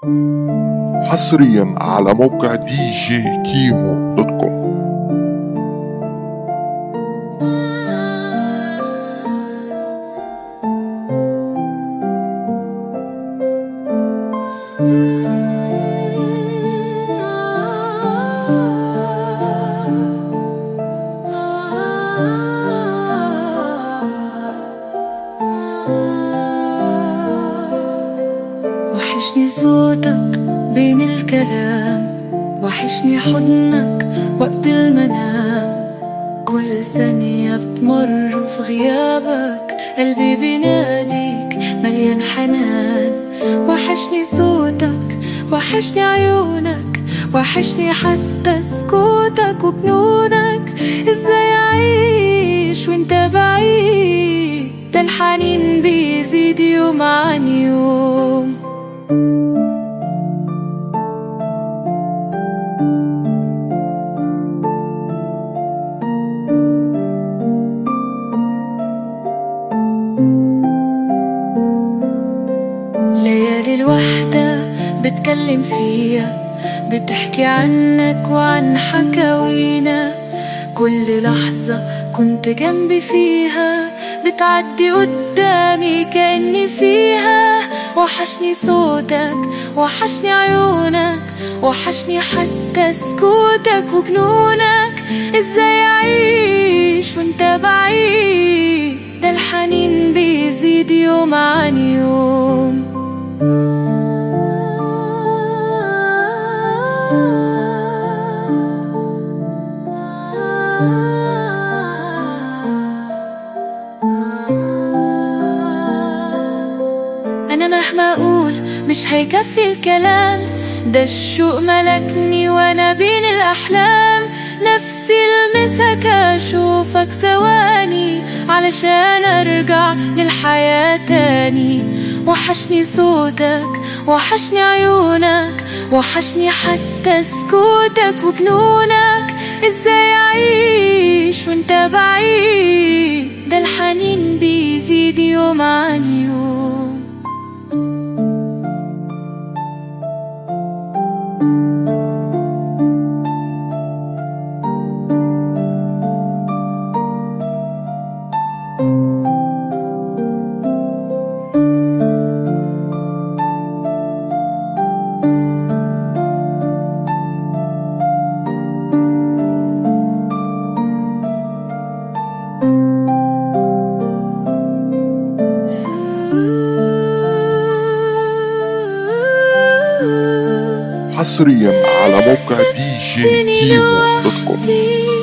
حصريا على موقع دي جي كيمو دوت كوم وحشني صوتك بين الكلام وحشني حضنك وقت المنام كل ثانية بتمر في غيابك قلبي بيناديك مليان حنان وحشني صوتك وحشني عيونك وحشني حتى سكوتك وجنونك ازاي اعيش وانت بعيد ده الحنين بيزيد يوم عن يوم ليالي الوحدة بتكلم فيها بتحكي عنك وعن حكاوينا كل لحظة كنت جنبي فيها بتعدي قدامي كأني فيها وحشني صوتك وحشني عيونك وحشني حتى سكوتك وجنونك ازاي اعيش وانت بعيد ده الحنين بيزيد يوم عن يوم أنا مهما أقول مش هيكفي الكلام ده الشوق ملكني وأنا بين الأحلام نفسي المسك أشوفك ثواني علشان أرجع للحياة تاني وحشني صوتك وحشني عيونك وحشني حتى سكوتك وجنونك ازاي أعيش وانت بعيد ده الحنين بيزيد يوم عن يوم حصريا على موقع دي جي كيمو دوت كوم لوحدي